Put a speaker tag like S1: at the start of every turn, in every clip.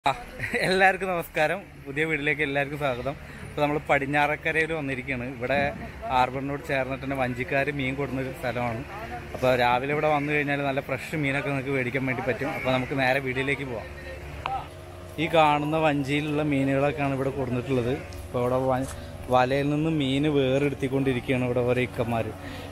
S1: ആ, എല്ലാവർക്കും നമസ്കാരം പുതിയ വീട്ടിലേക്ക് എല്ലാവർക്കും സ്വാഗതം ഇപ്പോൾ നമ്മൾ പടിഞ്ഞാറക്കരയിൽ വന്നിരിക്കുകയാണ് ഇവിടെ ഹാർബറിനോട് ചേർന്നിട്ട് തന്നെ വഞ്ചിക്കാർ മീൻ കൊടുക്കുന്ന ഒരു സ്ഥലമാണ് അപ്പോൾ രാവിലെ ഇവിടെ വന്നു കഴിഞ്ഞാൽ നല്ല ഫ്രഷ് മീനൊക്കെ നിങ്ങൾക്ക് മേടിക്കാൻ വേണ്ടി പറ്റും അപ്പോൾ നമുക്ക് നേരെ വീട്ടിലേക്ക് പോവാം ഈ കാണുന്ന വഞ്ചിയിലുള്ള മീനുകളൊക്കെയാണ് ഇവിടെ കൊടുത്തിട്ടുള്ളത് ഇപ്പോൾ ഇവിടെ വ- വലയിൽ നിന്ന് മീൻ വേറെടുത്തിക്കൊണ്ടിരിക്കുകയാണ് ഇവിടെ ഓരോ ഇക്കന്മാർ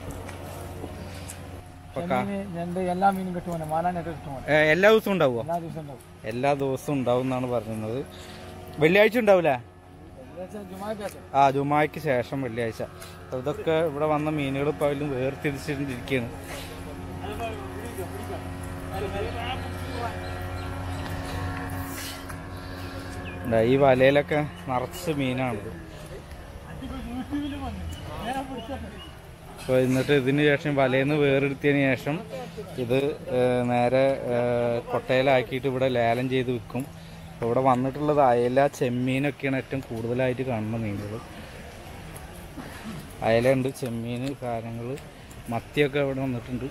S1: ഇപ്പോൾ കാ-
S2: ചെമ്മീന് ഞണ്ട് എല്ലാ മീനും കിട്ടുമോനെ മാലാനൊക്കെ കിട്ടുമോനെ
S1: ഏ, എല്ലാ ദിവസവും ഉണ്ടാവുമോ
S2: എല്ലാ ദിവസവും ഉണ്ടാവും
S1: എല്ലാ ദിവസവും ഉണ്ടാവും എന്നാണ് പറയുന്നത് വെള്ളിയാഴ്ച ഉണ്ടാവില്ലേ
S2: വെള്ളിയാഴ്ച ജുമാക്കകത്ത്
S1: ആ ജുമായ്ക്ക് ശേഷം വെള്ളിയാഴ്ച അപ്പൊ ഇതൊക്കെ ഇവിടെ വന്ന മീനുകൾ ഇപ്പോൾ അതിലും വേർതിരിച്ചിരിക്കുകയാണ് ദാ ഈ വലയിലൊക്കെ നിറച്ച് മീനാണിത് അപ്പോൾ എന്നിട്ട് ഇതിന് ശേഷം വലയിൽ നിന്ന് വേറെടുത്തതിന് ശേഷം ഇത് ഏഹ്, നേരെ ഏഹ്, കൊട്ടയിലാക്കിയിട്ട് ഇവിടെ ലേലം ചെയ്ത് വിൽക്കും അപ്പോൾ ഇവിടെ വന്നിട്ടുള്ളത് അയല ചെമ്മീനൊക്കെയാണ് ഏറ്റവും കൂടുതലായിട്ട് കാണുന്ന മീനുകൾ അയലുണ്ട് ചെമ്മീൻ കാര്യങ്ങൾ മത്തിയൊക്കെ ഇവിടെ വന്നിട്ടുണ്ട്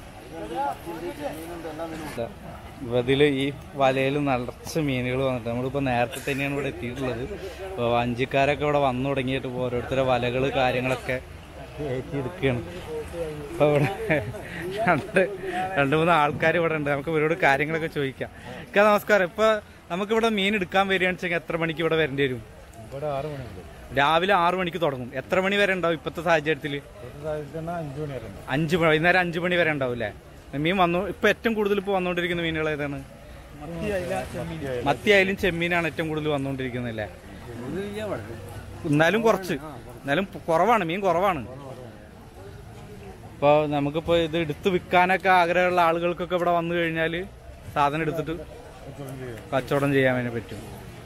S1: ഇതിൽ ഈ വലയിൽ നിറച്ച് മീനുകൾ വന്നിട്ട് നമ്മളിപ്പോൾ നേരത്തെ തന്നെയാണ് ഇവിടെ എത്തിയിട്ടുള്ളത് അപ്പോൾ വഞ്ചിക്കാരൊക്കെ ഇവിടെ വന്നു തുടങ്ങിയിട്ട് ഇപ്പോൾ ഓരോരുത്തരുടെ വലകൾ കാര്യങ്ങളൊക്കെ കയറ്റിയെടുക്കുകയാണ് അപ്പോൾ ഇവിടെ രണ്ട് രണ്ട് മൂന്ന് ആൾക്കാർ ഇവിടെ ഉണ്ട് നമുക്ക് ഇവരോട് കാര്യങ്ങളൊക്കെ ചോദിക്കാം ഇക്ക നമസ്കാരം ഇപ്പോൾ നമുക്കിവിടെ മീൻ എടുക്കാൻ വരികയാണെന്ന് വെച്ചാൽ എത്ര മണിക്ക് ഇവിടെ വരേണ്ടി വരും
S2: ഇവിടെ ആറ് മണിയുണ്ട്
S1: രാവിലെ ആറു മണിക്ക് തുടങ്ങും എത്ര മണി വരെ ഉണ്ടാവും ഇപ്പോഴത്തെ സാഹചര്യത്തിൽ
S2: അഞ്ചു മണി വരെ ഉണ്ട്
S1: അഞ്ച് മണി വൈകുന്നേരം അഞ്ച് മണി വരെ ഉണ്ടാവും അല്ലേ മീൻ വന്നു ഇപ്പൊ ഏറ്റവും കൂടുതൽ ഇപ്പൊ വന്നുകൊണ്ടിരിക്കുന്ന മീനുകൾ ഏതാണ് മത്തി ആയാലും ചെമ്മീനാണ് ഏറ്റവും കൂടുതൽ വന്നുകൊണ്ടിരിക്കുന്നത് അല്ലേ എന്നാലും കുറച്ച് എന്നാലും കുറവാണ് മീൻ കുറവാണ് ഇപ്പോൾ നമുക്കിപ്പോൾ ഇത് എടുത്ത് വിൽക്കാനൊക്കെ ആഗ്രഹമുള്ള ആളുകൾക്കൊക്കെ ഇവിടെ വന്നു കഴിഞ്ഞാൽ സാധനം എടുത്തിട്ട് കച്ചവടം ചെയ്യാൻ വേണ്ടി പറ്റും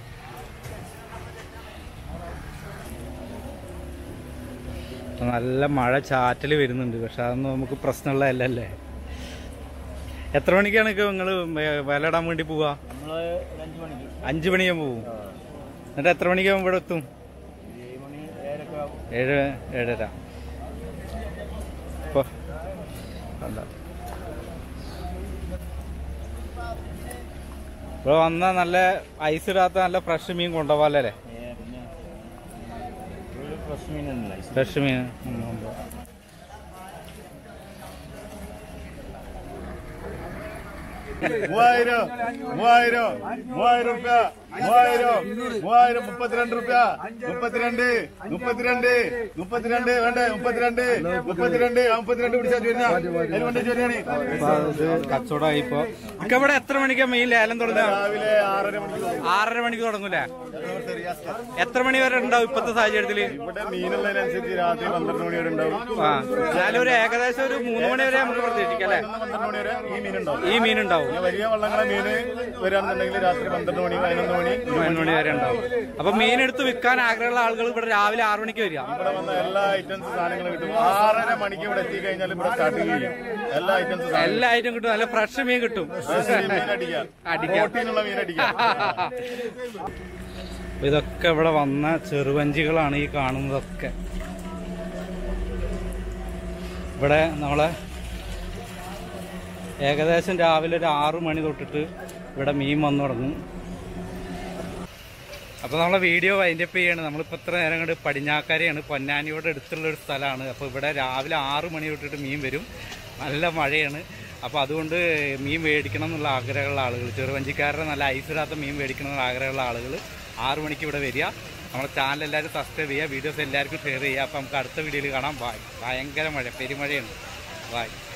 S1: ഇപ്പൊ നല്ല മഴ ചാറ്റൽ വരുന്നുണ്ട് പക്ഷെ അതൊന്നും നമുക്ക് പ്രശ്നമുള്ളതല്ല അല്ലേ എത്ര മണിക്കാണ് നിങ്ങൾ വില ഇടാൻ വേണ്ടി പോവാ
S2: നമ്മള് അഞ്ചു മണിക്ക്
S1: അഞ്ചു മണിയാകും പോവും എന്നിട്ട് എത്ര മണിക്കാകുമ്പോൾ ഇവിടെ എത്തും
S2: ഏഴ് മണി ഏഴരൊക്കെ ആവും
S1: ഏഴ് ഏഴര ഇപ്പൊ കണ്ട ഇവിടെ വന്ന നല്ല ഐസ് ഇടാത്ത നല്ല ഫ്രഷ് മീൻ കൊണ്ടുപോകാല്ലേ
S2: പിന്നെ ഒരു ഫ്രഷ് മീനല്ല
S1: ഫ്രഷ് മീൻ ഉം, കൊണ്ടുപോവാം.
S3: മൂവായിരം മൂവായിരം മൂവായിരം റുപ്യ മൂവായിരം മൂവായിരം മുപ്പത്തിരണ്ട് റുപ്യ മുപ്പത്തിരണ്ട് മുപ്പത്തിരണ്ട് മുപ്പത്തിരണ്ട് വേണ്ടേ മുപ്പത്തിരണ്ട് മുപ്പത്തിരണ്ട് ആ മുപ്പത്തിരണ്ട് പിടിച്ചാൽ ചോദിച്ചാ അതിന് വേണ്ടി ചോദിച്ചാണ്
S1: അപ്പൊ ഇത് കച്ചവടമായി ഇപ്പൊ ഇക്ക ഇവിടെ എത്ര മണിക്കാ മീൻ ലേലം തുടങ്ങുക
S3: രാവിലെ ആറര മണിക്ക്
S1: ആറര മണിക്ക് തുടങ്ങൂലേ എത്ര മണി വരെ ഉണ്ടാവും ഇപ്പത്തെ സാഹചര്യത്തില്
S3: ഇവിടെ മീനുള്ളതിനനുസരിച്ച് രാത്രി പന്ത്രണ്ട് മണി വരെ ഉണ്ടാവും
S1: ആ എന്നാലും ഒരു ഏകദേശം ഒരു മൂന്ന് മണി വരെ നമുക്ക് പ്രതീക്ഷിക്കാം അല്ലേ
S3: പന്ത്രണ്ട് മണി വരെ ഈ മീനുണ്ടാവും
S1: ഈ മീൻ ഉണ്ടാവും
S3: പിന്നെ വലിയ വള്ളങ്ങളെ മീന് വരാണെന്നുണ്ടെങ്കിൽ രാത്രി പന്ത്രണ്ട് മണി പതിനൊന്ന് മണി
S1: പതിനൊന്ന് മണി വരെ ഉണ്ടാവും അപ്പൊ മീൻ എടുത്ത് വിൽക്കാൻ ആഗ്രഹമുള്ള ആളുകൾ ഇവിടെ രാവിലെ ആറു മണിക്ക് വരിക
S3: ഇവിടെ വന്ന എല്ലാ ഐറ്റംസ് സാധനങ്ങളും കിട്ടും ആറര മണിക്ക് ഇവിടെ എത്തി കഴിഞ്ഞാൽ ഇവിടെ സ്റ്റാർട്ട് ചെയ്യും എല്ലാ ഐറ്റംസ്
S1: എല്ലാ ഐറ്റം കിട്ടും നല്ല ഫ്രഷ് മീൻ കിട്ടും
S3: മീൻ അടിക്കാം
S1: അടിക്കാം.
S3: പ്രോട്ടീനുള്ള മീൻ അടിക്കാം
S1: അപ്പൊ ഇതൊക്കെ ഇവിടെ വന്ന ചെറുവഞ്ചികളാണ് ഈ കാണുന്നതൊക്കെ ഇവിടെ നമ്മളെ ഏകദേശം രാവിലെ ഒരു ആറു മണി തൊട്ടിട്ട് ഇവിടെ മീൻ വന്നു തുടങ്ങും അപ്പോൾ നമ്മളെ വീഡിയോ വൈൻഡപ്പ് ചെയ്യാണ് നമ്മളിപ്പോൾ ഇത്ര നേരം കൊണ്ട് പടിഞ്ഞാക്കരയാണ് പൊന്നാനിയോട് അടുത്തുള്ള ഒരു സ്ഥലമാണ് അപ്പോൾ ഇവിടെ രാവിലെ ആറു മണി തൊട്ടിട്ട് മീൻ വരും നല്ല മഴയാണ് അപ്പോൾ അതുകൊണ്ട് മീൻ മേടിക്കണം എന്നുള്ള ആഗ്രഹമുള്ള ആളുകൾ ചെറുവഞ്ചിക്കാരുടെ നല്ല ഐസിടാത്ത മീൻ മേടിക്കണം എന്നുള്ള ആഗ്രഹമുള്ള ആളുകൾ ആറു മണിക്ക് ഇവിടെ വരിക നമ്മുടെ ചാനൽ എല്ലാവരും സബ്സ്ക്രൈബ് ചെയ്യുക വീഡിയോസ് എല്ലാവർക്കും ഷെയർ ചെയ്യുക അപ്പോൾ നമുക്ക് അടുത്ത വീഡിയോയിൽ കാണാം ബായ് ഭയങ്കര മഴ പെരുമഴയാണ് ബായ്